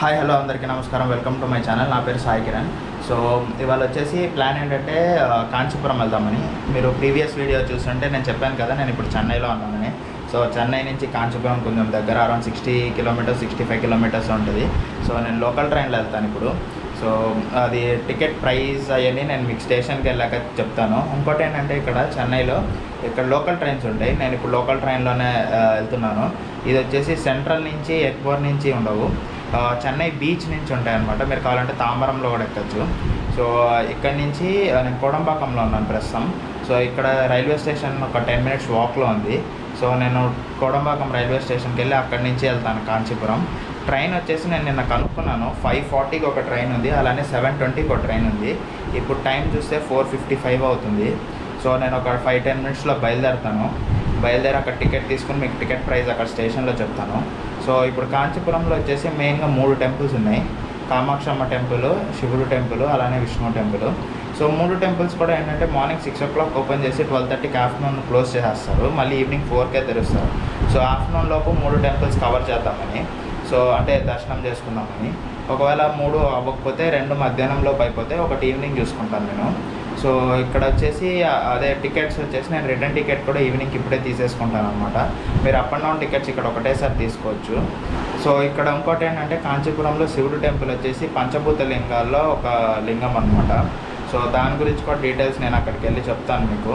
hi hello అందరికీ నమస్కారం welcome to my channel నా పేరు సాయి కిరణ్ సో ఇవాళ వచ్చేసి ప్లాన్ ఏంటంటే ఆ, కాంచీపురం వెళ్దామని మీరు ప్రీవియస్ వీడియో చూస్తుంటే నేను చెప్పాను కదా నేను ఇప్పుడు చెన్నైలో ఉన్నానని సో చెన్నై నుంచి కాంచీపురం కొంచెం దగ్గర around sixty kilometers sixty five kilometers ఉంటుంది సో నేను లోకల్ ట్రైన్లో వెళ్తాను ఇప్పుడు సో అది టికెట్ ప్రైస్ అవన్నీ నేను మీకు స్టేషన్కి వెళ్ళాక చెప్తాను ఇంకోటి ఏంటంటే ఇక్కడ చెన్నైలో ఇక్కడ లోకల్ ట్రైన్స్ ఉంటాయి నేను ఇప్పుడు లోకల్ ట్రైన్లోనే ఆ, వెళ్తున్నాను ఇది వచ్చేసి సెంట్రల్ నుంచి ఎక్బోర్ నుంచి ఉండవు ఆ, చెన్నై బీచ్ నుంచి ఉంటాయి అనమాట మీరు కావాలంటే తాంబరంలో కూడా ఎక్కచ్చు సో ఇక్కడ నుంచి ఆ, నేను కోడంపాకంలో ఉన్నాను ప్రస్తుతం సో ఇక్కడ రైల్వే స్టేషన్ ఒక టెన్ మినిట్స్ వాక్లో ఉంది సో నేను కోడంపాకం రైల్వే స్టేషన్కి వెళ్ళి అక్కడి నుంచి వెళ్తాను కాంచీపురం ట్రైన్ వచ్చేసి నేను నిన్న కనుక్కున్నాను ఫైవ్ ఫార్టీకి ఒక ట్రైన్ ఉంది అలానే సెవెన్ ట్వంటీకి ఒక ట్రైన్ ఉంది ఇప్పుడు టైం చూస్తే ఫోర్ ఫిఫ్టీ ఫైవ్ అవుతుంది సో నేను ఒక ఫైవ్ టెన్ మినిట్స్లో బయలుదేరుతాను బయలుదేరి అక్కడ టికెట్ తీసుకుని మీకు టికెట్ ప్రైస్ అక్కడ స్టేషన్లో చెప్తాను సో ఇప్పుడు కాంచీపురంలో వచ్చేసి మెయిన్గా మూడు టెంపుల్స్ ఉన్నాయి కామాక్షమ్మ టెంపుల్ శివుడు టెంపుల్ అలానే విష్ణు టెంపుల్ సో మూడు టెంపుల్స్ కూడా ఏంటంటే morning six o'clock open చేసి ట్వెల్వ్ థర్టీకి ఆఫ్టర్నూన్ క్లోజ్ చేసేస్తారు మళ్ళీ ఈవినింగ్ ఫోర్కే తెరుస్తారు సో ఆఫ్టర్నూన్ లోపు మూడు టెంపుల్స్ కవర్ చేద్దామని సో అంటే దర్శనం చేసుకుందామని ఒకవేళ మూడు అవ్వకపోతే రెండు మధ్యాహ్నంలోపు అయిపోతే ఒకటి ఈవినింగ్ చూసుకుంటాను నేను సో ఇక్కడ వచ్చేసి ఆ- అదే టికెట్స్ వచ్చేసి నేను రిటర్న్ టికెట్ కూడా ఈవినింగ్ ఇప్పుడే తీసేసుకుంటాను అనమాట మీరు అప్ అండ్ డౌన్ టికెట్స్ ఇక్కడ ఒకటేసారి తీసుకోవచ్చు సో ఇక్కడ ఇంకోటి ఏంటంటే కాంచీపురంలో శివుడు టెంపుల్ వచ్చేసి పంచభూత లింగాల్లో ఒక లింగం అనమాట సో దాని గురించి కూడా డీటెయిల్స్ నేను అక్కడికి వెళ్ళి చెప్తాను మీకు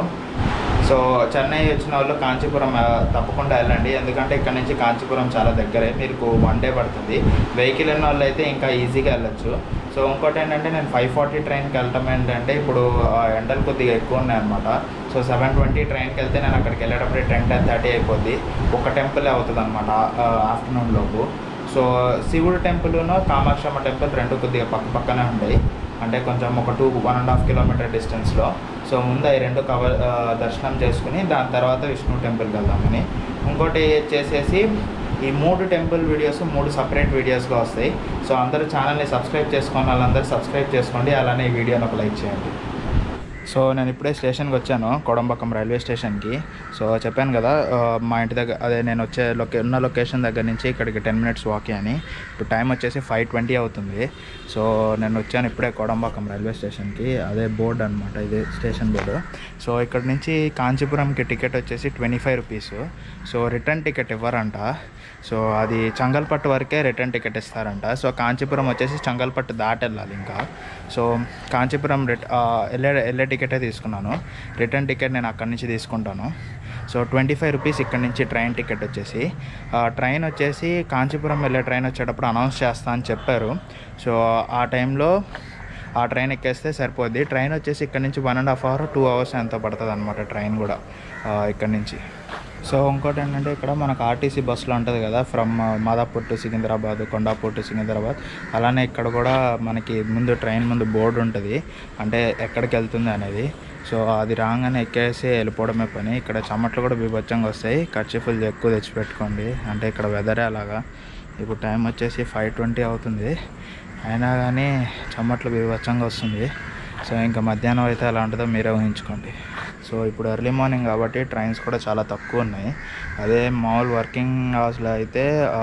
సో చెన్నై వచ్చిన వాళ్ళు కాంచీపురం ఆ, తప్పకుండా వెళ్ళండి ఎందుకంటే ఇక్కడ నుంచి కాంచీపురం చాలా దగ్గరే మీకు వన్ డే పడుతుంది వెహికల్ ఉన్న వాళ్ళు అయితే ఇంకా ఈజీగా వెళ్ళొచ్చు సో ఇంకోటి ఏంటంటే నేను ఫైవ్ ఫార్టీ ట్రైన్కి వెళ్ళటం ఏంటంటే ఇప్పుడు ఆ, ఎండలు కొద్దిగా ఎక్కువ ఉన్నాయి అనమాట సో సెవెన్ ట్వంటీ ట్రైన్కి వెళ్తే నేను అక్కడికి వెళ్ళేటప్పుడు టెన్ టెన్ థర్టీ అయిపోద్ది ఒక టెంపుల్ అవుతుంది అనమాట ఆఫ్టర్నూన్ లోపు సో శివుడు టెంపుల్ను కామాక్షమ్మ టెంపుల్ రెండు కొద్దిగా పక్క పక్కనే ఉంటాయి అంటే కొంచెం ఒక two one and half kilometer డిస్టెన్స్లో సో ముందు ఈ రెండు కవర్ ఆ, దర్శనం చేసుకుని దాని తర్వాత విష్ణు టెంపుల్కి వెళ్దామని ఇంకోటి చేసేసి ఈ మూడు టెంపుల్ వీడియోస్ మూడు సపరేట్ వీడియోస్గా వస్తాయి సో అందరూ ఛానల్ని సబ్స్క్రైబ్ చేసుకున్న వాళ్ళందరూ సబ్స్క్రైబ్ చేసుకోండి అలానే ఈ వీడియోని ఒక లైక్ చేయండి సో నేను ఇప్పుడే స్టేషన్కి వచ్చాను కోడంబకం రైల్వే స్టేషన్కి సో చెప్పాను కదా ఆ, మా ఇంటి దగ్గర అదే నేను వచ్చే లొకే ఉన్న లొకేషన్ దగ్గర నుంచి ఇక్కడికి టెన్ మినిట్స్ వాక్ అని ఇప్పుడు టైం వచ్చేసి ఫైవ్ ట్వంటీ అవుతుంది సో నేను వచ్చాను ఇప్పుడే కోడంబకం రైల్వే స్టేషన్కి అదే బోర్డు అనమాట ఇది స్టేషన్ బోర్డు సో ఇక్కడ నుంచి కాంచీపురంకి టికెట్ వచ్చేసి twenty five rupees so return ticket ఇవ్వరంట సో అది చంగల్పట్టు వరకే రిటర్న్ టికెట్ ఇస్తారంట సో కాంచీపురం వచ్చేసి చంగల్పట్టు దాటి వెళ్ళాలి ఇంకా సో కాంచీపురం రిట్ ఆ, వెళ్ళే వెళ్ళే టికెటే తీసుకున్నాను రిటర్న్ టికెట్ నేను అక్కడి నుంచి తీసుకుంటాను సో ట్వంటీ ఫైవ్ రూపీస్ ఇక్కడ నుంచి ట్రైన్ టికెట్ వచ్చేసి ఆ, ట్రైన్ వచ్చేసి కాంచీపురం వెళ్ళే ట్రైన్ వచ్చేటప్పుడు అనౌన్స్ చేస్తా అని చెప్పారు సో ఆ టైంలో ఆ ట్రైన్ ఎక్కేస్తే సరిపోద్ది ట్రైన్ వచ్చేసి ఇక్కడ నుంచి one and half hour two hours ఎంతో పడుతుంది అనమాట ట్రైన్ కూడా ఆ, ఇక్కడ నుంచి సో ఇంకోటి ఏంటంటే ఇక్కడ మనకు ఆర్టీసీ బస్సులో ఉంటుంది కదా from Madhapur to Secunderabad Kondapur to Secunderabad అలానే ఇక్కడ కూడా మనకి ముందు ట్రైన్ ముందు బోర్డు ఉంటుంది అంటే ఎక్కడికి వెళ్తుంది అనేది సో అది రాగానే ఎక్కేసి వెళ్ళిపోవడమే పని ఇక్కడ చెమట్లు కూడా బీభత్సంగా వస్తాయి ఖర్చుఫుల్ ఎక్కువ తెచ్చిపెట్టుకోండి అంటే ఇక్కడ వెదరే అలాగా ఇప్పుడు టైం వచ్చేసి ఫైవ్ ట్వంటీ అవుతుంది అయినా కానీ చెమట్లు బీభత్సంగా వస్తుంది సో ఇంకా మధ్యాహ్నం అయితే ఎలా ఉంటుందో మీరే ఊహించుకోండి సో ఇప్పుడు ఎర్లీ మార్నింగ్ కాబట్టి ట్రైన్స్ కూడా చాలా తక్కువ ఉన్నాయి అదే మామూలు వర్కింగ్ అవర్స్లో అయితే ఆ,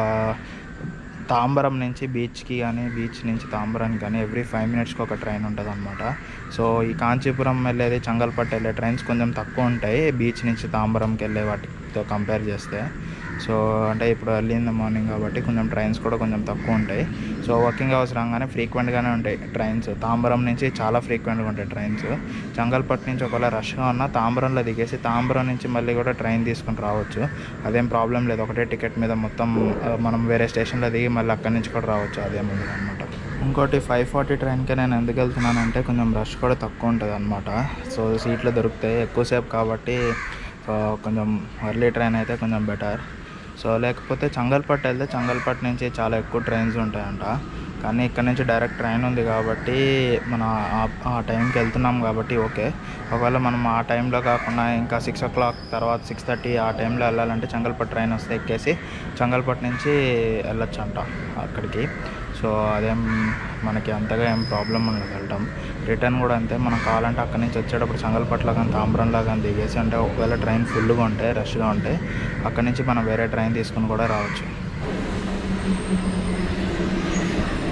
తాంబరం నుంచి బీచ్కి కానీ బీచ్ నుంచి తాంబరానికి కానీ ఎవ్రీ ఫైవ్ మినిట్స్కి ఒక ట్రైన్ ఉంటుంది అనమాట సో ఈ కాంచీపురం వెళ్ళేది చంగల్పట్టు వెళ్ళే ట్రైన్స్ కొంచెం తక్కువ ఉంటాయి బీచ్ నుంచి తాంబరంకి వెళ్ళే వాటితో కంపేర్ చేస్తే సో అంటే ఇప్పుడు ఎర్లీ ఇన్ ద మార్నింగ్ కాబట్టి కొంచెం ట్రైన్స్ కూడా కొంచెం తక్కువ ఉంటాయి సో వర్కింగ్ అవర్స్ రాగానే ఫ్రీక్వెంట్గానే ఉంటాయి ట్రైన్స్ తాంబరం నుంచి చాలా ఫ్రీక్వెంట్గా ఉంటాయి ట్రైన్స్ చంగల్పట్టు నుంచి ఒకవేళ రష్గా ఉన్నా తాంబరంలో దిగేసి తాంబరం నుంచి మళ్ళీ కూడా ట్రైన్ తీసుకుని రావచ్చు అదేం ప్రాబ్లం లేదు ఒకటే టికెట్ మీద మొత్తం ఆ, మనం వేరే స్టేషన్లో దిగి మళ్ళీ అక్కడి నుంచి కూడా రావచ్చు అదేం ఉండదు అనమాట ఇంకోటి ఫైవ్ ఫార్టీ ట్రైన్కి నేను ఎందుకు వెళ్తున్నానంటే కొంచెం రష్ కూడా తక్కువ ఉంటుంది అనమాట సో సీట్లు దొరుకుతాయి ఎక్కువసేపు కాబట్టి ఆ, కొంచెం ఎర్లీ ట్రైన్ అయితే కొంచెం బెటర్ సో లేకపోతే చంగల్పట్టు వెళ్తే చంగల్పట్టు నుంచి చాలా ఎక్కువ ట్రైన్స్ ఉంటాయంట కానీ ఇక్కడ నుంచి డైరెక్ట్ ట్రైన్ ఉంది కాబట్టి మన ఆ- ఆ టైంకి వెళ్తున్నాం కాబట్టి ఓకే ఒకవేళ మనం ఆ టైంలో కాకుండా ఇంకా సిక్స్ ఓ క్లాక్ తర్వాత సిక్స్ థర్టీ ఆ టైంలో వెళ్ళాలంటే చంగల్పట్టు ట్రైన్ వస్తే ఎక్కేసి చంగల్పట్టు నుంచి వెళ్ళొచ్చు అంట అక్కడికి సో అదేం మనకి అంతగా ఏం ప్రాబ్లం ఉండదు వెళ్ళటం రిటర్న్ కూడా అంతే మనం కావాలంటే అక్కడి నుంచి వచ్చేటప్పుడు చంగల్పట్లో కానీ తాంబరంలో కానీ దిగేసి అంటే ఒకవేళ ట్రైన్ ఫుల్గా ఉంటే రష్గా ఉంటే అక్కడి నుంచి మనం వేరే ట్రైన్ తీసుకుని కూడా రావచ్చు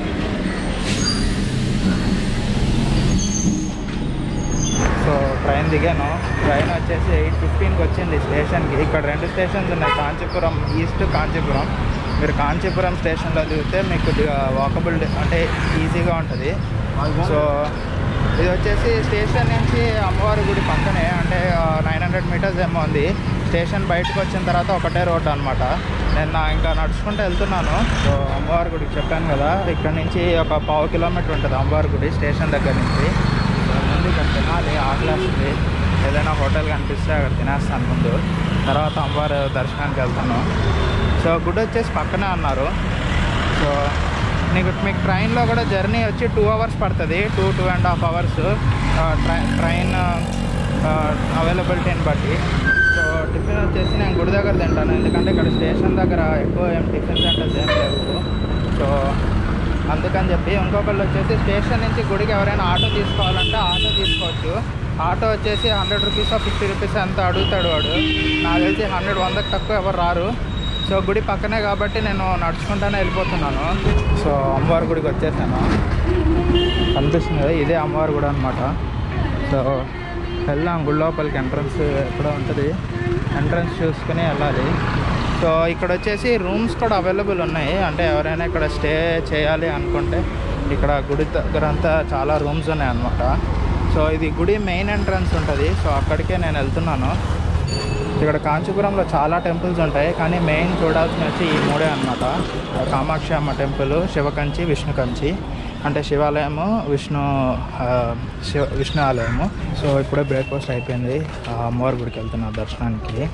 దిగాను ట్రైన్ వచ్చేసి ఎయిట్ ఫిఫ్టీన్కి వచ్చింది స్టేషన్కి ఇక్కడ రెండు స్టేషన్స్ ఉన్నాయి కాంచీపురం ఈస్ట్ కాంచీపురం మీరు కాంచీపురం స్టేషన్లో దిగితే మీకు వాకబుల్ అంటే ఈజీగా ఉంటుంది సో ఇది వచ్చేసి స్టేషన్ నుంచి అమ్మవారి గుడి పక్కనే అంటే నైన్ హండ్రెడ్ మీటర్స్ ఏమో ఉంది స్టేషన్ బయటకు వచ్చిన తర్వాత ఒకటే రోడ్ అనమాట నేను నా ఇంకా నడుచుకుంటూ వెళ్తున్నాను సో అమ్మవారి గుడికి చెప్పాను కదా ఇక్కడ నుంచి ఒక పావు కిలోమీటర్ ఉంటుంది అమ్మవారి గుడి స్టేషన్ దగ్గర నుంచి సో ముందు ఇక్కడ తినాలి ఆకలేస్తుంది ఏదైనా హోటల్ కనిపిస్తే అక్కడ తినేస్తాను ముందు తర్వాత అమ్మవారి దర్శనానికి వెళ్తాను సో గుడి వచ్చేసి పక్కనే అన్నారు సో నీకు మీకు ట్రైన్లో కూడా జర్నీ వచ్చి టూ అవర్స్ పడుతుంది two two and half hours train అవైలబిలిటీని బట్టి సో టిఫిన్ వచ్చేసి నేను గుడి దగ్గర తింటాను ఎందుకంటే ఇక్కడ స్టేషన్ దగ్గర ఎక్కువ ఏం టిఫిన్ సెంటర్స్ ఏం లేవు సో అందుకని చెప్పి ఇంకొకళ్ళు వచ్చేసి స్టేషన్ నుంచి గుడికి ఎవరైనా ఆటో తీసుకోవాలంటే ఆటో తీసుకోవచ్చు ఆటో వచ్చేసి హండ్రెడ్ రూపీస్ ఫిఫ్టీ రూపీస్ ఎంత అడుగుతాడు వాడు నాకు తెలిసి హండ్రెడ్ వందకు తక్కువ ఎవరు రారు సో గుడి పక్కనే కాబట్టి నేను నడుచుకుంటానే వెళ్ళిపోతున్నాను సో అమ్మవారి గుడికి వచ్చేసాను కనిపిస్తుంది కదా ఇదే అమ్మవారి గుడి అనమాట సో వెళ్దాం గుడి లోపలికి ఎంట్రన్స్ ఎక్కడో ఉంటుంది ఎంట్రన్స్ చూసుకుని వెళ్ళాలి సో ఇక్కడ వచ్చేసి రూమ్స్ కూడా అవైలబుల్ ఉన్నాయి అంటే ఎవరైనా ఇక్కడ స్టే చేయాలి అనుకుంటే ఇక్కడ గుడి దగ్గర అంతా చాలా రూమ్స్ ఉన్నాయి అన్నమాట సో ఇది గుడి మెయిన్ ఎంట్రన్స్ ఉంటుంది సో అక్కడికే నేను వెళ్తున్నాను ఇక్కడ కాంచీపురంలో చాలా టెంపుల్స్ ఉంటాయి కానీ మెయిన్ చూడాల్సిన వచ్చి ఈ మూడే అనమాట కామాక్షి అమ్మ టెంపుల్ శివకంచి విష్ణు కంచి అంటే శివాలయము విష్ణు ఆ, శివ విష్ణు ఆలయము సో ఇప్పుడే బ్రేక్ఫాస్ట్ అయిపోయింది ఆ అమ్మవారి గుడికి వెళ్తున్నా దర్శనానికి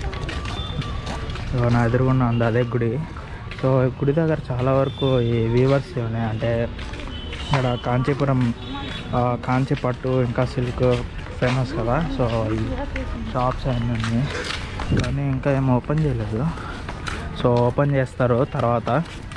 సో నా ఎదురుగున్న ఉంది అదే గుడి సో ఈ గుడి దగ్గర చాలా వరకు ఈ వీవర్స్ ఉన్నాయి అంటే ఇక్కడ కాంచీపురం ఆ, కాంచీ పట్టు ఇంకా సిల్క్ ఫేమస్ కదా సో ఈ షాప్స్ అన్నీ ఉన్నాయి కానీ ఇంకా ఏం ఓపెన్ చేయలేదు సో ఓపెన్ చేస్తారు తర్వాత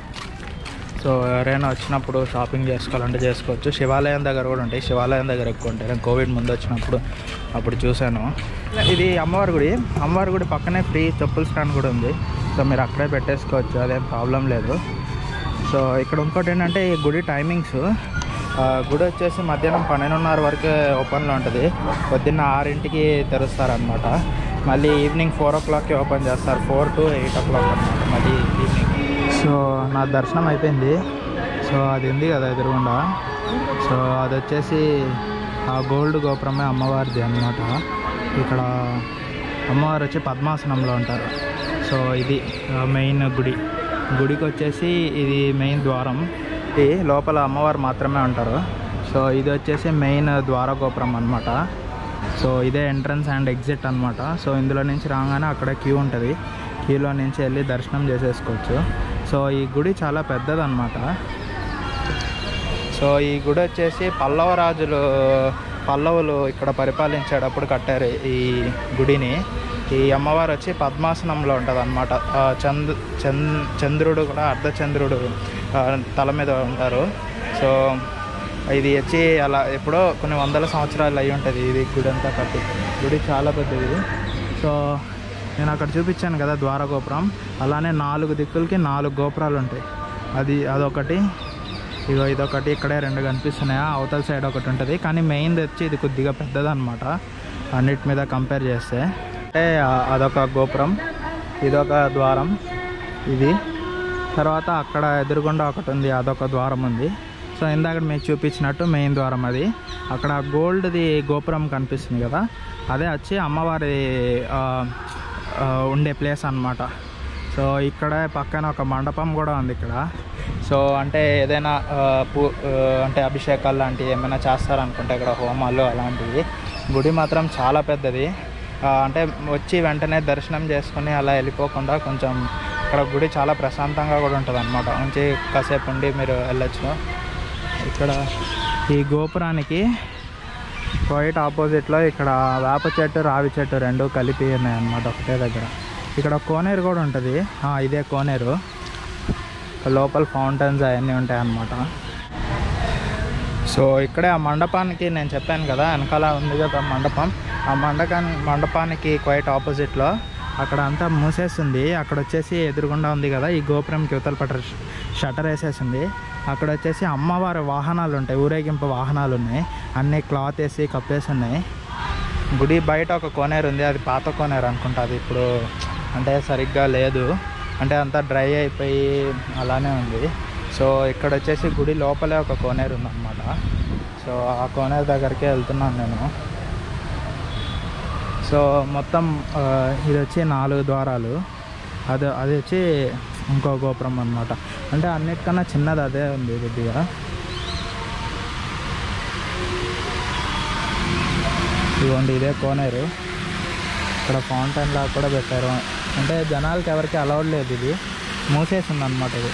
సో ఎవరైనా వచ్చినప్పుడు షాపింగ్ చేసుకోవాలంటే చేసుకోవచ్చు శివాలయం దగ్గర కూడా ఉంటాయి శివాలయం దగ్గర ఎక్కువ ఉంటాయి నేను కోవిడ్ ముందు వచ్చినప్పుడు అప్పుడు చూశాను ఇది అమ్మవారి గుడి అమ్మవారి గుడి పక్కనే ఫ్రీ చెప్పుల స్టాండ్ కూడా ఉంది సో మీరు అక్కడే పెట్టేసుకోవచ్చు అదేం ప్రాబ్లం లేదు సో ఇక్కడ ఇంకోటి ఏంటంటే ఈ గుడి టైమింగ్స్ ఆ, గుడి వచ్చేసి మధ్యాహ్నం పన్నెండున్నర వరకే ఓపెన్లో ఉంటుంది పొద్దున్న ఆరింటికి తెరుస్తారనమాట మళ్ళీ ఈవినింగ్ ఫోర్ ఓ క్లాక్కి ఓపెన్ చేస్తారు four to eight o'clock అనమాట మళ్ళీ ఈవినింగ్ సో నా దర్శనం అయిపోయింది సో అది ఉంది కదా ఎదురుగుండా సో అది వచ్చేసి ఆ గోల్డ్ గోపురమే అమ్మవారిది అన్నమాట ఇక్కడ అమ్మవారు వచ్చి పద్మాసనంలో ఉంటారు సో ఇది మెయిన్ గుడి గుడికి వచ్చేసి ఇది మెయిన్ ద్వారం ఇది లోపల అమ్మవారు మాత్రమే ఉంటారు సో ఇది వచ్చేసి మెయిన్ ద్వార గోపురం అనమాట సో ఇదే ఎంట్రన్స్ అండ్ ఎగ్జిట్ అనమాట సో ఇందులో నుంచి రాగానే అక్కడ క్యూ ఉంటుంది క్యూలో నుంచి వెళ్ళి దర్శనం చేసేసుకోవచ్చు సో ఈ గుడి చాలా పెద్దదన్నమాట సో ఈ గుడి వచ్చేసి పల్లవ రాజులు పల్లవులు ఇక్కడ పరిపాలించేటప్పుడు కట్టారు ఈ గుడిని ఈ అమ్మవారు వచ్చి పద్మాసనంలో ఉంటుంది అనమాట చంద్ చంద్ చంద్రుడు కూడా అర్ధచంద్రుడు ఆ, తల మీద ఉంటారు సో ఇది వచ్చి అలా ఎప్పుడో కొన్ని వందల సంవత్సరాలు అయి ఉంటుంది ఇది గుడి అంతా కట్టి గుడి చాలా పెద్దది సో నేను అక్కడ చూపించాను కదా ద్వార గోపురం అలానే నాలుగు దిక్కులకి నాలుగు గోపురాలు ఉంటాయి అది అదొకటి ఇగో ఇదొకటి ఇక్కడే రెండు కనిపిస్తున్నాయా అవతల సైడ్ ఒకటి ఉంటుంది కానీ మెయిన్ వచ్చి ఇది కొద్దిగా పెద్దదన్నమాట అన్నిటి మీద కంపేర్ చేస్తే అంటే ఆ- అదొక గోపురం ఇదొక ద్వారం ఇది తర్వాత అక్కడ ఎదురుగుండా ఒకటి ఉంది అదొక ద్వారం ఉంది సో ఇందాక మీకు చూపించినట్టు మెయిన్ ద్వారం అది అక్కడ గోల్డ్ది గోపురం కనిపిస్తుంది కదా అదే వచ్చి అమ్మవారి ఆ, ఆ, ఉండే ప్లేస్ అన్నమాట సో ఇక్కడ పక్కన ఒక మండపం కూడా ఉంది ఇక్కడ సో అంటే ఏదైనా ఆ, పూ ఆ, అంటే అభిషేకాలు లాంటివి ఏమైనా చేస్తారనుకుంటే ఇక్కడ హోమాలు అలాంటివి గుడి మాత్రం చాలా పెద్దది ఆ, అంటే వచ్చి వెంటనే దర్శనం చేసుకుని అలా వెళ్ళిపోకుండా కొంచెం ఇక్కడ గుడి చాలా ప్రశాంతంగా కూడా ఉంటుంది అనమాట మంచి కాసేపు ఉండి మీరు వెళ్ళొచ్చు ఇక్కడ ఈ గోపురానికి క్వైట్ ఆపోజిట్లో ఇక్కడ వేప చెట్టు రావి చెట్టు రెండు కలిపి ఉన్నాయి అన్నమాట ఒకటే దగ్గర ఇక్కడ కోనేరు కూడా ఉంటుంది ఆ, ఇదే కోనేరు లోపల ఫౌంటైన్స్ అవన్నీ ఉంటాయి అన్నమాట సో ఇక్కడే ఆ మండపానికి నేను చెప్పాను కదా వెనకాల ఉంది కదా మండపం ఆ మండపాన్ని మండపానికి క్వైట్ ఆపోజిట్లో అక్కడ అంతా మూసేస్తుంది అక్కడ వచ్చేసి ఎదురుగుండా ఉంది కదా ఈ గోపురంకి యువతల పట్ట షటర్ వేసేసింది అక్కడ వచ్చేసి అమ్మవారి వాహనాలు ఉంటాయి ఊరేగింపు వాహనాలు ఉన్నాయి అన్నీ క్లాత్ వేసి కప్పేసి ఉన్నాయి గుడి బయట ఒక కోనేరు ఉంది అది పాత కోనేరు అనుకుంటా అది ఇప్పుడు అంటే సరిగ్గా లేదు అంటే అంతా డ్రై అయిపోయి అలానే ఉంది సో ఇక్కడ వచ్చేసి గుడి లోపలే ఒక కోనేరు ఉందన్నమాట సో ఆ కోనేరు దగ్గరికి వెళ్తున్నాను నేను సో మొత్తం ఆ, ఇది వచ్చి నాలుగు ద్వారాలు అది అది వచ్చి ఇంకో గోపురం అనమాట అంటే అన్నిటికన్నా చిన్నది అదే ఉంది కొద్దిగా ఇదిగోండి ఇదే కోనేరు ఇక్కడ ఫౌంటైన్ లాగా కూడా పెట్టారు అంటే జనాలకి ఎవరికి అలౌడ్ లేదు ఇది మూసేసింది అనమాట ఇది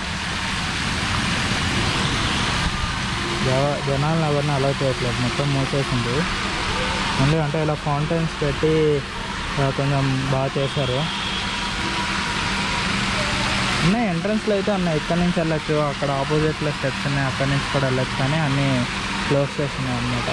జవ- జనాలను ఎవరిని అలౌ చేయట్లేదు మొత్తం మూసేసింది మళ్ళీ అంటే ఇలా ఫౌంటైన్స్ పెట్టి ఆ, కొంచెం బాగా చేశారు ఉన్నాయి ఎంట్రన్స్లో అయితే ఉన్నాయి ఇక్కడ నుంచి వెళ్ళొచ్చు అక్కడ ఆపోజిట్లో స్టెప్స్ ఉన్నాయి అక్కడ నుంచి కూడా వెళ్ళొచ్చు కానీ అన్నీ క్లోజ్ చేస్తున్నాయి అన్నమాట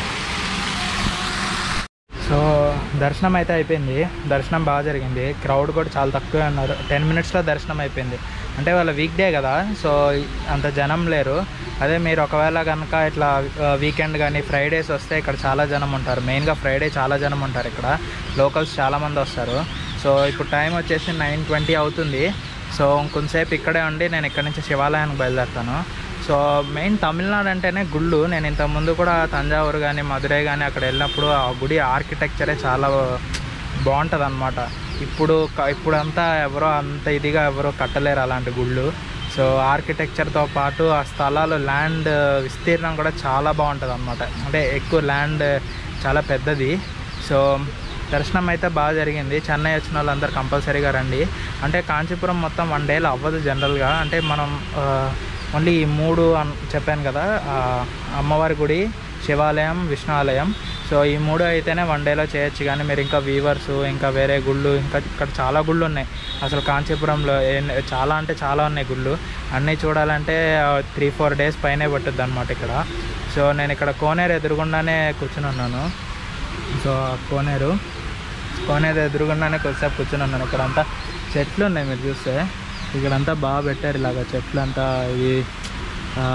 సో దర్శనం అయితే అయిపోయింది దర్శనం బాగా జరిగింది క్రౌడ్ కూడా చాలా తక్కువే ఉన్నారు టెన్ మినిట్స్లో దర్శనం అయిపోయింది అంటే వాళ్ళ వీక్ డే కదా సో అంత జనం లేరు అదే మీరు ఒకవేళ కనుక ఇట్లా వీకెండ్ కానీ ఫ్రైడేస్ వస్తే ఇక్కడ చాలా జనం ఉంటారు మెయిన్గా ఫ్రైడే చాలా జనం ఉంటారు ఇక్కడ లోకల్స్ చాలామంది వస్తారు సో ఇప్పుడు టైం వచ్చేసి నైన్ ట్వంటీ అవుతుంది సో ఇంకొంతసేపు ఇక్కడే ఉండి నేను ఇక్కడ నుంచి శివాలయానికి బయలుదేరుతాను సో మెయిన్ తమిళనాడు అంటేనే గుళ్ళు నేను ఇంతకుముందు కూడా తంజావూరు కానీ మధురై కానీ అక్కడ వెళ్ళినప్పుడు ఆ గుడి ఆర్కిటెక్చరే చాలా బాగుంటుంది అనమాట ఇప్పుడు క- ఇప్పుడంతా ఎవరో అంత ఇదిగా ఎవరో కట్టలేరు అలాంటి గుళ్ళు సో ఆర్కిటెక్చర్తో పాటు ఆ స్థలాలు ల్యాండ్ విస్తీర్ణం కూడా చాలా బాగుంటుంది అనమాట అంటే ఎక్కువ ల్యాండ్ చాలా పెద్దది సో దర్శనం అయితే బాగా జరిగింది చెన్నై వచ్చిన వాళ్ళందరూ కంపల్సరీగా రండి అంటే కాంచీపురం మొత్తం వన్ డేలో అవ్వదు జనరల్గా అంటే మనం ఓన్లీ ఈ మూడు అన్- చెప్పాను కదా ఆ, అమ్మవారి గుడి శివాలయం విష్ణు ఆలయం సో ఈ మూడు అయితేనే వన్ డేలో చేయొచ్చు కానీ మీరు ఇంకా వీవర్స్ ఇంకా వేరే గుళ్ళు ఇంకా ఇక్కడ చాలా గుళ్ళు ఉన్నాయి అసలు కాంచీపురంలో ఏ- చాలా అంటే చాలా ఉన్నాయి గుళ్ళు అన్నీ చూడాలంటే త్రీ ఫోర్ డేస్ పైనే పట్టుద్ది అనమాట ఇక్కడ సో నేను ఇక్కడ కోనేరు ఎదురుగుండానే కూర్చుని ఉన్నాను సో ఆ కోనేరు కోనేరు ఎదురుగుండానే కొద్దిసేపు కూర్చుని ఉన్నాను ఇక్కడంతా చెట్లు ఉన్నాయి మీరు చూస్తే ఇక్కడంతా బాగా పెట్టారు ఇలాగ చెట్లు అంతా ఇవి ఆ,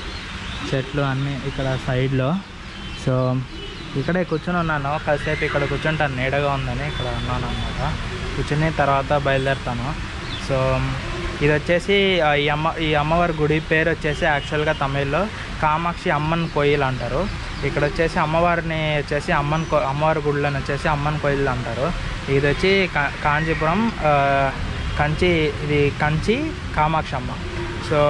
చెట్లు అన్నీ ఇక్కడ సైడ్లో సో ఇక్కడే కూర్చుని ఉన్నాను కాసేపు ఇక్కడ కూర్చుంటాను నీడగా ఉందని ఇక్కడ ఉన్నాను అనమాట కూర్చుని తర్వాత బయలుదేరుతాను సో ఇది వచ్చేసి ఆ, ఈ అమ్మ ఈ అమ్మవారి గుడి పేరు వచ్చేసి యాక్చువల్గా తమిళ్లో కామాక్షి అమ్మన్ కోయిల్ అంటారు ఇక్కడ వచ్చేసి అమ్మవారిని వచ్చేసి అమ్మన్ కో అమ్మవారి గుడిలోని వచ్చేసి అమ్మన్ కోయిల్ అంటారు ఇది వచ్చి కా- కాంచీపురం ఆ, కంచి ఇది కంచి కామాక్షి అమ్మ సో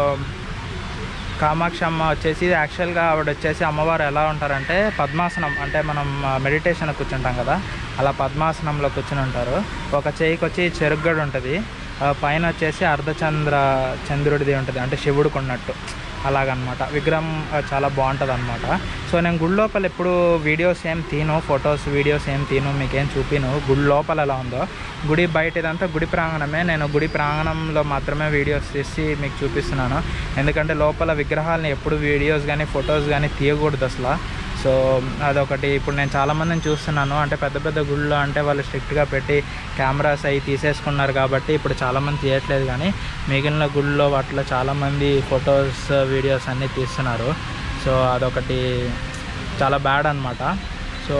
కామాక్షి అమ్మ వచ్చేసి యాక్చువల్గా ఆవిడ వచ్చేసి అమ్మవారు ఎలా ఉంటారంటే పద్మాసనం అంటే మనం మెడిటేషన్ కూర్చుంటాం కదా అలా పద్మాసనంలో కూర్చుని ఉంటారు ఒక చేయికి వచ్చి చెరుగ్గడు ఉంటుంది ఆ పైన వచ్చేసి అర్ధచంద్ర చంద్రుడిది ఉంటుంది అంటే శివుడికి ఉన్నట్టు అలాగనమాట విగ్రహం ఆ, చాలా బాగుంటుంది అనమాట సో నేను గుడి లోపల ఎప్పుడు వీడియోస్ ఏం తీను ఫొటోస్ వీడియోస్ ఏం తీను మీకేం చూపిను గుడి లోపల ఎలా ఉందో గుడి బయట ఇదంతా గుడి ప్రాంగణమే నేను గుడి ప్రాంగణంలో మాత్రమే వీడియోస్ తీసి మీకు చూపిస్తున్నాను ఎందుకంటే లోపల విగ్రహాలని ఎప్పుడు వీడియోస్ కానీ ఫొటోస్ కానీ తీయకూడదు అసలు సో అదొకటి ఇప్పుడు నేను చాలామందిని చూస్తున్నాను అంటే పెద్ద పెద్ద గుళ్ళు అంటే వాళ్ళు స్ట్రిక్ట్గా పెట్టి కెమెరాస్ అవి తీసేసుకున్నారు కాబట్టి ఇప్పుడు చాలామంది తీయట్లేదు కానీ మిగిలిన గుళ్ళో వాటిలో చాలామంది ఫొటోస్ వీడియోస్ అన్నీ తీస్తున్నారు సో అదొకటి చాలా బ్యాడ్ అనమాట సో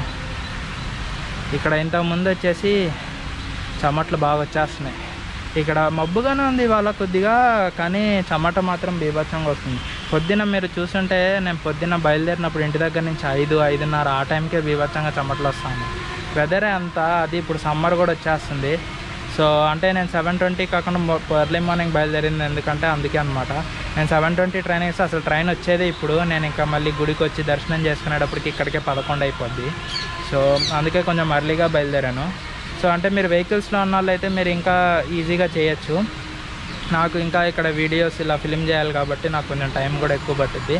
ఇక్కడ ఇంతకుముందు వచ్చేసి చెమట్లు బాగా వచ్చేస్తున్నాయి ఇక్కడ మబ్బుగానే ఉంది ఇవాళ కొద్దిగా కానీ చెమట మాత్రం బీభత్సంగా వస్తుంది పొద్దున మీరు చూస్తుంటే నేను పొద్దున్న బయలుదేరినప్పుడు ఇంటి దగ్గర నుంచి ఐదు ఐదున్నర ఆ టైంకే బీభత్సంగా చెమటలు వస్తాను వెదరే అంతా అది ఇప్పుడు సమ్మర్ కూడా వచ్చేస్తుంది సో అంటే నేను సెవెన్ ట్వంటీ కాకుండా ఎర్లీ మార్నింగ్ బయలుదేరింది ఎందుకంటే అందుకే అనమాట నేను సెవెన్ ట్వంటీ ట్రైన్ వేస్తే అసలు ట్రైన్ వచ్చేది ఇప్పుడు నేను ఇంకా మళ్ళీ గుడికి వచ్చి దర్శనం చేసుకునేటప్పటికి ఇక్కడికే పదకొండు అయిపోద్ది సో అందుకే కొంచెం ఎర్లీగా బయలుదేరాను సో అంటే మీరు వెహికల్స్లో ఉన్న వాళ్ళు అయితే మీరు ఇంకా ఈజీగా చేయొచ్చు నాకు ఇంకా ఇక్కడ వీడియోస్ ఇలా ఫిలిం చేయాలి కాబట్టి నాకు కొంచెం టైం కూడా ఎక్కువ పట్టుద్ది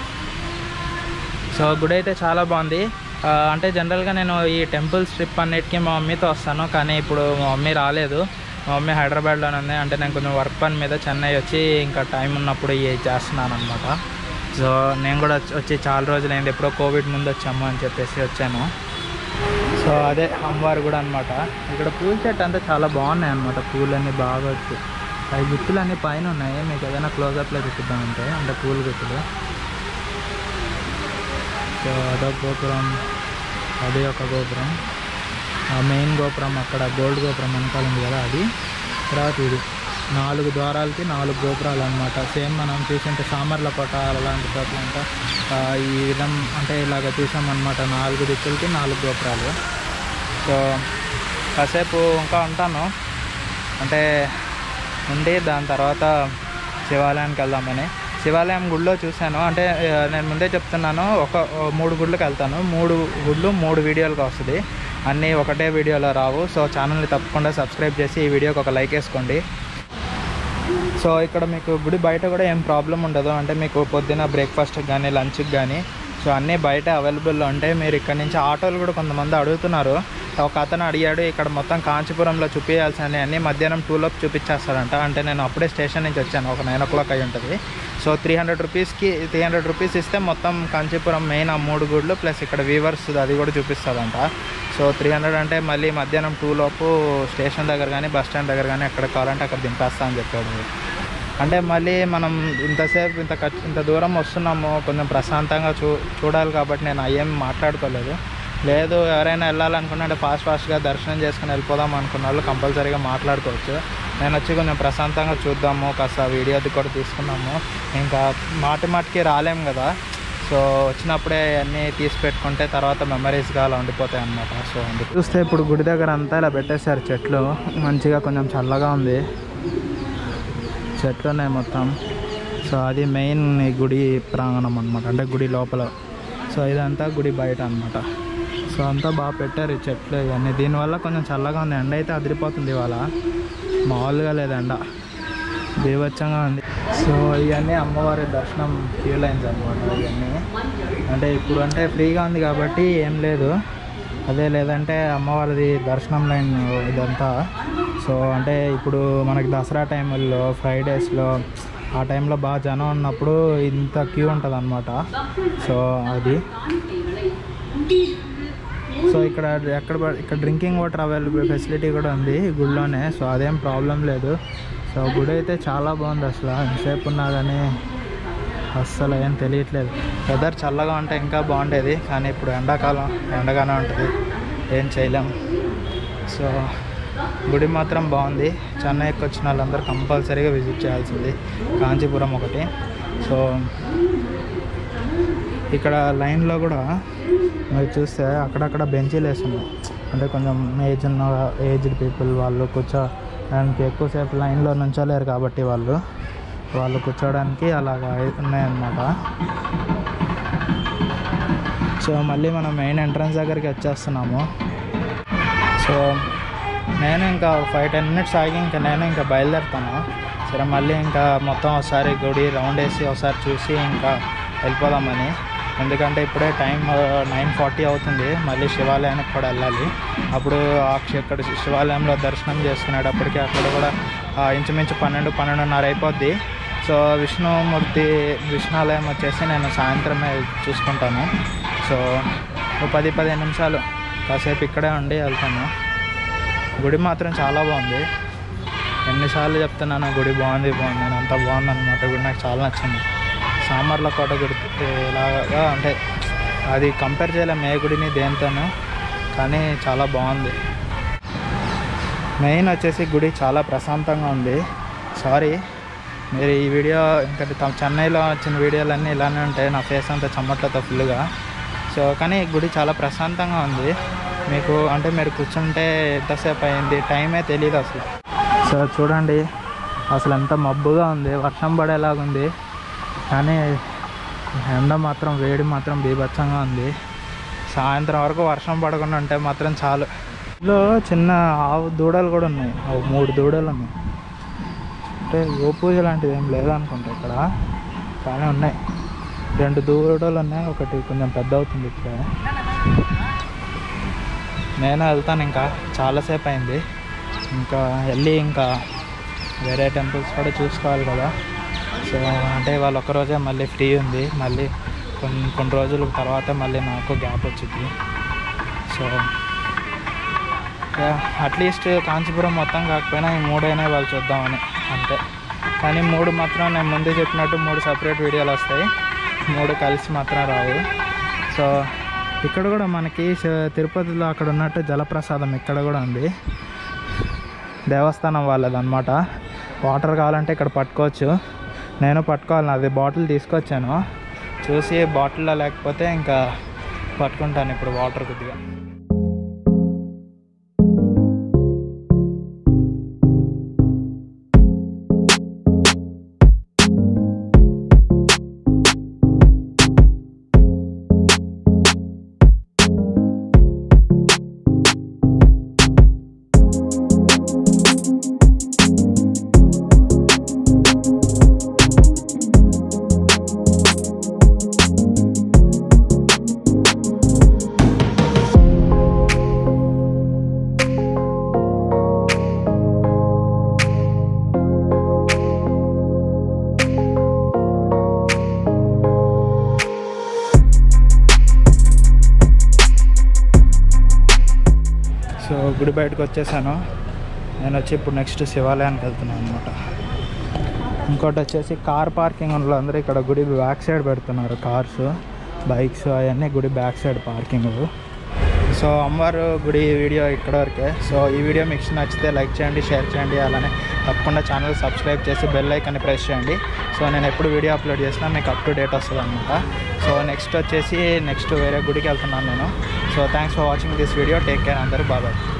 సో గుడి అయితే చాలా బాగుంది ఆ, అంటే జనరల్గా నేను ఈ టెంపుల్స్ ట్రిప్ అన్నిటికీ మా మమ్మీతో వస్తాను కానీ ఇప్పుడు మా మమ్మీ రాలేదు మా మమ్మీ హైదరాబాద్లోనే ఉంది అంటే నేను కొంచెం వర్క్ పని మీద చెన్నై వచ్చి ఇంకా టైం ఉన్నప్పుడు ఇవి చేస్తున్నాను అనమాట సో నేను కూడా వచ్చి- వచ్చి చాలా రోజులైంది ఎప్పుడో కోవిడ్ ముందు వచ్చాము అని చెప్పేసి వచ్చాను సో అదే అమ్మవారు కూడా అనమాట ఇక్కడ పూల చెట్టు అంతా చాలా బాగున్నాయి అనమాట పూలన్నీ బాగా వచ్చి అవి గుత్తులు అన్నీ పైన ఉన్నాయి మీకు ఏదైనా క్లోజప్లో చూపిద్దామంటే అంటే పూల గుత్తులు సో అదొక గోపురం అదే ఒక గోపురం ఆ మెయిన్ గోపురం అక్కడ గోల్డ్ గోపురం వెనకాల ఉంది కదా అది తర్వాత ఇది నాలుగు ద్వారాలకి నాలుగు గోపురాలు అనమాట సేమ్ మనం చూసింటే సామర్లకోట అలాంటి చోట్ల అంతా ఆ, ఈ విధం అంటే ఇలాగ చూసామన్నమాట నాలుగు దిక్కులకి నాలుగు గోపురాలు సో కాసేపు ఇంకా ఉంటాను అంటే ఉండి దాని తర్వాత శివాలయానికి వెళ్దామని శివాలయం గుడిలో చూశాను అంటే ఆ, నేను ముందే చెప్తున్నాను ఒక ఓ మూడు గుళ్ళకి వెళ్తాను మూడు గుళ్ళు మూడు వీడియోలుగా వస్తుంది అన్నీ ఒకటే వీడియోలో రావు సో ఛానల్ని తప్పకుండా సబ్స్క్రైబ్ చేసి ఈ వీడియోకి ఒక లైక్ వేసుకోండి సో ఇక్కడ మీకు గుడి బయట కూడా ఏం ప్రాబ్లం ఉండదు అంటే మీకు పొద్దున బ్రేక్ఫాస్ట్కి కానీ లంచ్కి కానీ సో అన్నీ బయట అవైలబుల్లో ఉంటాయి మీరు ఇక్కడ నుంచి ఆటోలు కూడా కొంతమంది అడుగుతున్నారు ఒక అతను అడిగాడు ఇక్కడ మొత్తం కాంచీపురంలో చూపించాల్సిన అన్ని మధ్యాహ్నం టూలోపు చూపించేస్తాడంట అంటే నేను అప్పుడే స్టేషన్ నుంచి వచ్చాను ఒక నైన్ ఓ క్లాక్ అయి ఉంటుంది సో త్రీ హండ్రెడ్ రూపీస్కి త్రీ హండ్రెడ్ రూపీస్ ఇస్తే మొత్తం కాంచీపురం మెయిన్ ఆ మూడు గుడ్లు ప్లస్ ఇక్కడ వీవర్స్ అది కూడా చూపిస్తుందంట సో త్రీ హండ్రెడ్ అంటే మళ్ళీ మధ్యాహ్నం టూ లోపు స్టేషన్ దగ్గర కానీ బస్ స్టాండ్ దగ్గర కానీ ఎక్కడ కావాలంటే అక్కడ దింపేస్తా అని చెప్పాడు అంటే మళ్ళీ మనం ఇంతసేపు ఇంత ఖర్చు ఇంత దూరం వస్తున్నాము కొంచెం ప్రశాంతంగా చూ చూడాలి కాబట్టి నేను అయ్యేం మాట్లాడుకోలేదు లేదు ఎవరైనా వెళ్ళాలనుకున్నా అంటే ఫాస్ట్ ఫాస్ట్గా దర్శనం చేసుకుని వెళ్ళిపోదాం అనుకున్న వాళ్ళు కంపల్సరీగా మాట్లాడుకోవచ్చు నేను వచ్చి కొంచెం ప్రశాంతంగా చూద్దాము కాస్త వీడియో అది కూడా తీసుకున్నాము ఇంకా మాటి మాటికి రాలేం కదా సో వచ్చినప్పుడే అన్నీ తీసి పెట్టుకుంటే తర్వాత మెమరీస్గా అలా ఉండిపోతాయి అన్నమాట సో అందుకు చూస్తే ఇప్పుడు గుడి దగ్గర అంతా ఇలా పెట్టేశారు చెట్లు మంచిగా కొంచెం చల్లగా ఉంది చెట్లు ఉన్నాయి మొత్తం సో అది మెయిన్ ఈ గుడి ప్రాంగణం అనమాట అంటే గుడి లోపల సో ఇదంతా గుడి బయట అనమాట సో అంతా బాగా పెట్టారు ఈ చెట్లు ఇవన్నీ దీనివల్ల కొంచెం చల్లగా ఉంది ఎండ అయితే అదిరిపోతుంది ఇవాళ మామూలుగా లేదు ఎండ బీభత్సంగా ఉంది సో ఇవన్నీ అమ్మవారి దర్శనం క్యూ లైన్స్ అనమాట ఇవన్నీ అంటే ఇప్పుడు అంటే ఫ్రీగా ఉంది కాబట్టి ఏం లేదు అదే లేదంటే అమ్మవారిది దర్శనం లైన్ ఇదంతా సో అంటే ఇప్పుడు మనకి దసరా టైంలో ఫ్రైడేస్లో ఆ టైంలో బాగా జనం ఉన్నప్పుడు ఇంత క్యూ ఉంటుంది అనమాట సో అది సో ఇక్కడ ఎక్కడ ప- ఇక్కడ డ్రింకింగ్ వాటర్ అవైలబుల్ ఫెసిలిటీ కూడా ఉంది ఈ గుడిలోనే సో అదేం ప్రాబ్లం లేదు సో గుడి అయితే చాలా బాగుంది అసలు ఎంతసేపు ఉన్నా కానీ అస్సలు ఏం తెలియట్లేదు వెదర్ చల్లగా ఉంటే ఇంకా బాగుండేది కానీ ఇప్పుడు ఎండాకాలం ఎండగానే ఉంటుంది ఏం చేయలేం సో గుడి మాత్రం బాగుంది చెన్నైకి వచ్చిన వాళ్ళందరూ కంపల్సరీగా విజిట్ చేయాల్సింది కాంచీపురం ఒకటి సో ఇక్కడ లైన్లో కూడా మీరు చూస్తే అక్కడక్కడ బెంచీలు వేస్తున్నాయి అంటే కొంచెం ఏజ్ ఉన్న ఏజ్డ్ పీపుల్ వాళ్ళు కూర్చో దానికి ఎక్కువసేపు లైన్లో నుంచోలేరు కాబట్టి వాళ్ళు వాళ్ళు కూర్చోవడానికి అలాగా ఉన్నాయన్నమాట సో మళ్ళీ మనం మెయిన్ ఎంట్రన్స్ దగ్గరికి వచ్చేస్తున్నాము సో నేను ఇంకా ఫైవ్ టెన్ మినిట్స్ ఆగి ఇంకా నేను ఇంకా బయలుదేరుతాను సరే మళ్ళీ ఇంకా మొత్తం ఒకసారి గుడి రౌండ్ వేసి ఒకసారి చూసి ఇంకా వెళ్ళిపోదామని ఎందుకంటే ఇప్పుడే టైం నైన్ ఫార్టీ అవుతుంది మళ్ళీ శివాలయానికి కూడా వెళ్ళాలి అప్పుడు ఆ క్ష- ఇక్కడ శివాలయంలో దర్శనం చేసుకునేటప్పటికి అక్కడ కూడా ఆ, ఇంచుమించు పన్నెండు పన్నెండున్నర అయిపోద్ది సో విష్ణుమూర్తి విష్ణాలయం వచ్చేసి నేను సాయంత్రమే చూసుకుంటాను సో ఓ పది పదిహేను నిమిషాలు కాసేపు ఇక్కడే ఉండి వెళ్తాను గుడి మాత్రం చాలా బాగుంది ఎన్నిసార్లు చెప్తున్నాను గుడి బాగుంది బాగుంది అని అంత బాగుంది అనమాట గుడి నాకు చాలా నచ్చింది సామర్ల కోట గుడి ఇలాగా అంటే అది కంపేర్ చేయలేము ఏ గుడిని దేనితోనూ కానీ చాలా బాగుంది మెయిన్ వచ్చేసి గుడి చాలా ప్రశాంతంగా ఉంది సారీ మీరు ఈ వీడియో ఇంకా త- చెన్నైలో వచ్చిన వీడియోలన్నీ ఇలానే ఉంటాయి నా ఫేస్ అంతా చెమట్లతో ఫుల్గా సో కానీ గుడి చాలా ప్రశాంతంగా ఉంది మీకు అంటే మీరు కూర్చుంటే ఎంతసేపు అయింది టైమే తెలియదు అసలు సో చూడండి అసలు ఎంత మబ్బుగా ఉంది వర్షం పడేలాగుంది కానీ ఎండ మాత్రం వేడి మాత్రం బీభత్సంగా ఉంది సాయంత్రం వరకు వర్షం పడకుండా ఉంటే మాత్రం చాలు ఇందులో చిన్న ఆవు దూడలు కూడా ఉన్నాయి అవి మూడు దూడలు ఉన్నాయి అంటే గోపూజ లాంటిది ఏం లేదనుకుంటా ఇక్కడ కానీ ఉన్నాయి రెండు దూడలు ఉన్నాయి ఒకటి కొంచెం పెద్ద అవుతుంది ఇక్కడ నేను వెళ్తాను ఇంకా చాలాసేపు అయింది ఇంకా వెళ్ళి ఇంకా వేరే టెంపుల్స్ కూడా చూసుకోవాలి కదా సో అంటే వాళ్ళు ఒకరోజే మళ్ళీ ఫ్రీ ఉంది మళ్ళీ కొన్ని కొన్ని రోజుల తర్వాత మళ్ళీ నాకు గ్యాప్ వచ్చింది సో అట్లీస్ట్ కాంచీపురం మొత్తం కాకపోయినా ఈ మూడైనా వాళ్ళు చూద్దామని అంతే కానీ మూడు మాత్రం నేను ముందు చెప్పినట్టు మూడు సపరేట్ వీడియోలు వస్తాయి మూడు కలిసి మాత్రం రావు సో ఇక్కడ కూడా మనకి శ- తిరుపతిలో అక్కడ ఉన్నట్టు జలప్రసాదం ఇక్కడ కూడా ఉంది దేవస్థానం వాళ్ళది అనమాట వాటర్ కావాలంటే ఇక్కడ పట్టుకోవచ్చు నేను పట్టుకోవాలి అది బాటిల్ తీసుకొచ్చాను చూసి బాటిల్లో లేకపోతే ఇంకా పట్టుకుంటాను ఇప్పుడు వాటర్ కొద్దిగా సో గుడి బయటకు వచ్చేసాను నేను వచ్చి ఇప్పుడు నెక్స్ట్ శివాలయానికి వెళ్తున్నాను అనమాట ఇంకోటి వచ్చేసి కార్ పార్కింగ్ ఉన్న అందరూ ఇక్కడ గుడి బ్యాక్ సైడ్ పెడుతున్నారు కార్స్ బైక్స్ అవన్నీ గుడి బ్యాక్ సైడ్ పార్కింగ్ సో అమ్మవారు గుడి వీడియో ఇక్కడ వరకే సో ఈ వీడియో మీకు నచ్చితే లైక్ చేయండి షేర్ చేయండి అలానే తప్పకుండా ఛానల్ సబ్స్క్రైబ్ చేసి బెల్ ఐకాన్ని ప్రెస్ చేయండి సో నేను ఎప్పుడు వీడియో అప్లోడ్ చేసినా మీకు అప్ టు డేట్ వస్తుంది అనమాట సో నెక్స్ట్ వచ్చేసి నెక్స్ట్ వేరే గుడికి వెళ్తున్నాను నేను so thanks for watching this video take care అందరూ బాబాయ్